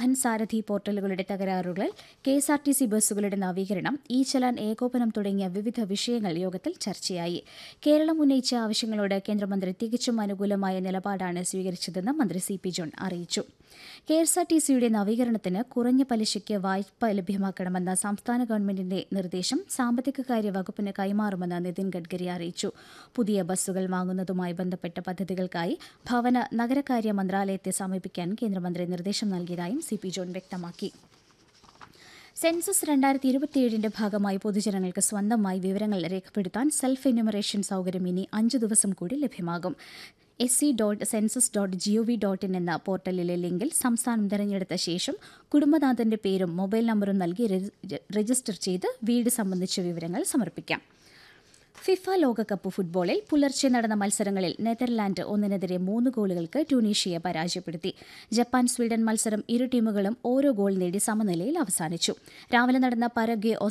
വാഹൻ സാരഥി പോർട്ടലുകളുടെ തകരാറുകൾ K S R T C ബസ്സുകളുടെ നവീകരണം ഇ ചലാൻ ഏകോപനം തുടങ്ങിയ വിവിധ വിഷയങ്ങൾ യോഗത്തിൽ ചർച്ചയായി കേരളം ഉന്നയിച്ച ആവശ്യങ്ങളോട് കേന്ദ്രമന്ത്രി തികച്ചും അനുകൂലമായ നിലപാടാണ് സ്വീകരിച്ചതെന്ന് മന്ത്രി സി പി ജോൺ അറിയിച്ചു കെ എസ് ആർ ടി സിയുടെ നവീകരണത്തിന് കുറഞ്ഞ പലിശയ്ക്ക് വായ്പ ലഭ്യമാക്കണമെന്ന സംസ്ഥാന ഗവൺമെന്റിന്റെ നിർദ്ദേശം സാമ്പത്തികകാര്യ വകുപ്പിന് കൈമാറുമെന്ന് നിതിൻ ഗഡ്കരി അറിയിച്ചു പുതിയ ബസ്സുകൾ വാങ്ങുന്നതുമായി ബന്ധപ്പെട്ട പദ്ധതികൾക്കായി ഭവന നഗരകാര്യ മന്ത്രാലയത്തെ സമീപിക്കാൻ കേന്ദ്രമന്ത്രി നിർദ്ദേശം നൽകിയതായും സി പി ജോൺ വ്യക്തമാക്കി സെൻസസ് രണ്ടായിരത്തി ഇരുപത്തിയേഴിന്റെ ഭാഗമായി പൊതുജനങ്ങൾക്ക് സ്വന്തമായി വിവരങ്ങൾ രേഖപ്പെടുത്താൻ സെൽഫ് എന്യൂമറേഷൻ സൌകര്യം ഇനി അഞ്ചു ദിവസം കൂടി ലഭ്യമാകും S C dot census dot G O V dot in എന്ന പോർട്ടലിലെ ലിങ്കിൽ സംസ്ഥാനം തിരഞ്ഞെടുത്ത ശേഷം കുടുംബനാഥന്റെ പേരും മൊബൈൽ നമ്പറും നൽകി രജിസ്റ്റർ ചെയ്ത് വീട് സംബന്ധിച്ച വിവരങ്ങൾ സമർപ്പിക്കാം ഫിഫ ലോകകപ്പ് ഫുട്ബോളിൽ പുലർച്ചെ നടന്ന മത്സരങ്ങളിൽ നെതർലാൻഡ് ഒന്നിനെതിരെ മൂന്ന് ഗോളുകൾക്ക് ട്യൂണീഷ്യയെ പരാജയപ്പെടുത്തി ജപ്പാൻ സ്വീഡൻ മത്സരം ഇരു ടീമുകളും ഓരോ ഗോൾ നേടി സമനിലയിൽ അവസാനിച്ചു രാവിലെ നടന്ന പരഗ്വെ